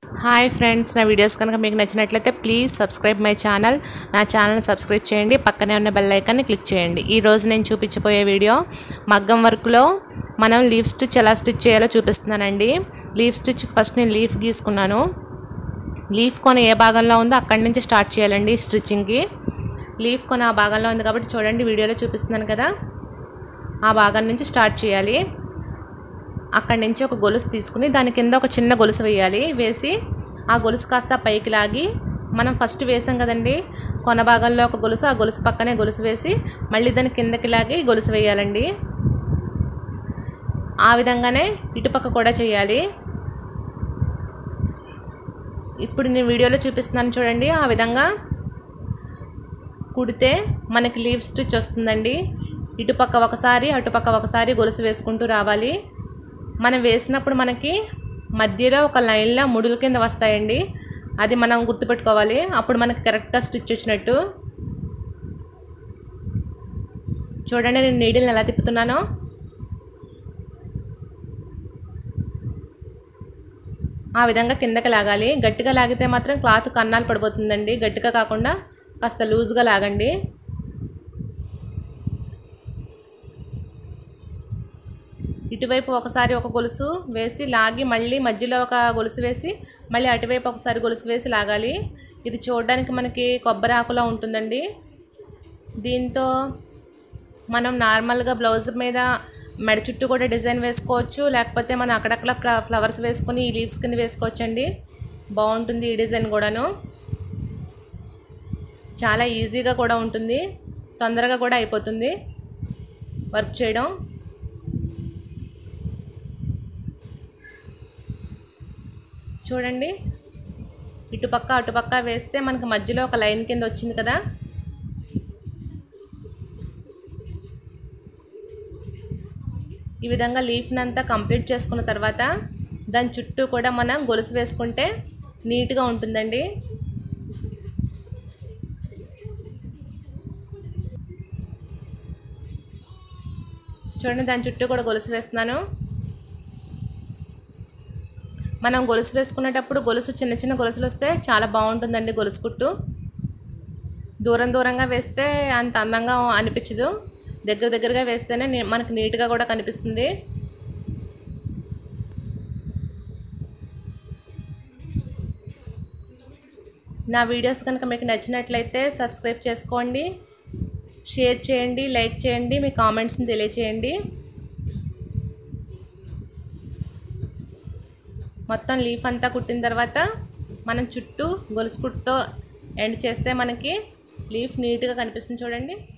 hi friends నా videos కనుక మీకు నచ్చినట్లయితే ప్లీజ్ సబ్స్క్రైబ్ మై ఛానల్ నా ఛానల్ సబ్స్క్రైబ్ చేయండి పక్కనే ఉన్న బెల్ ఐకాన్ని క్లిక్ చేయండి ఈ రోజు నేను చూపించబోయే వీడియో మగ్గం వర్క్లో మనం లీఫ్ స్టిచ్ ఎలా స్టిచ్ చేయాలో చూపిస్తున్నానండి లీఫ్ స్టిచ్ ఫస్ట్ నేను లీఫ్ గీసుకున్నాను లీఫ్ కొన ఏ భాగంలో ఉందో అక్కడి నుంచి స్టార్ట్ చేయాలండి స్టిచ్చింగ్కి లీఫ్ కొన ఆ భాగంలో ఉంది కాబట్టి చూడండి వీడియోలో చూపిస్తున్నాను కదా ఆ భాగం నుంచి స్టార్ట్ చేయాలి అక్కడి నుంచి ఒక గొలుసు తీసుకుని దాని కింద ఒక చిన్న గొలుసు వేయాలి వేసి ఆ గొలుసు కాస్త పైకి లాగి మనం ఫస్ట్ వేసాం కదండి కొన భాగంలో ఒక గొలుసు ఆ గొలుసు పక్కనే గొలుసు వేసి మళ్ళీ దాని కిందకి లాగి గొలుసు వేయాలండి ఆ విధంగానే ఇటుపక్క కూడా చేయాలి ఇప్పుడు నేను వీడియోలో చూపిస్తున్నాను చూడండి ఆ విధంగా కుడితే మనకి లీవ్ స్టిచ్ వస్తుందండి ఇటుపక్క ఒకసారి అటుపక్క ఒకసారి గొలుసు వేసుకుంటూ రావాలి మనం వేసినప్పుడు మనకి మధ్యలో ఒక లైన్లో ముడుల కింద వస్తాయండి అది మనం గుర్తుపెట్టుకోవాలి అప్పుడు మనకి కరెక్ట్గా స్టిచ్ వచ్చినట్టు చూడండి నేను నీడిల్ని ఎలా తిప్పుతున్నానో ఆ విధంగా కిందకి లాగాలి గట్టిగా లాగితే మాత్రం క్లాత్ కన్నాలు పడిపోతుందండి గట్టిగా కాకుండా కాస్త లూజ్గా లాగండి ఇటువైపు ఒకసారి ఒక గొలుసు వేసి లాగి మళ్ళీ మధ్యలో ఒక గొలుసు వేసి మళ్ళీ అటువైపు ఒకసారి గొలుసు వేసి లాగాలి ఇది చూడడానికి మనకి కొబ్బరి ఆకులా ఉంటుందండి దీంతో మనం నార్మల్గా బ్లౌజ్ మీద మెడ చుట్టూ కూడా డిజైన్ వేసుకోవచ్చు లేకపోతే మనం అక్కడక్కడ ఫ్ల ఫ్లవర్స్ వేసుకొని ఈ లీవ్స్ కింద వేసుకోవచ్చు అండి బాగుంటుంది ఈ డిజైన్ కూడాను చాలా ఈజీగా కూడా ఉంటుంది తొందరగా కూడా అయిపోతుంది వర్క్ చేయడం చూడండి ఇటుపక్క అటుపక్క వేస్తే మనకి మధ్యలో ఒక లైన్ కింద వచ్చింది కదా ఈ విధంగా లీఫ్ని అంతా కంప్లీట్ చేసుకున్న తర్వాత దాని చుట్టూ కూడా మనం గొలుసు వేసుకుంటే నీట్గా ఉంటుందండి చూడండి దాని చుట్టూ కూడా గొలుసు వేస్తున్నాను మనం గొలుసు వేసుకునేటప్పుడు గొలుసు చిన్న చిన్న గొలుసులు వస్తే చాలా బాగుంటుందండి గొలుసు కుట్టు దూరం దూరంగా వేస్తే అంత అందంగా అనిపించదు దగ్గర దగ్గరగా వేస్తేనే మనకు నీట్గా కూడా కనిపిస్తుంది నా వీడియోస్ కనుక మీకు నచ్చినట్లయితే సబ్స్క్రైబ్ చేసుకోండి షేర్ చేయండి లైక్ చేయండి మీ కామెంట్స్ని తెలియచేయండి మొత్తం లీఫ్ అంతా కుట్టిన తర్వాత మనం చుట్టూ గొలుసు కుట్టుతో ఎండ్ చేస్తే మనకి లీఫ్ నీట్గా కనిపిస్తుంది చూడండి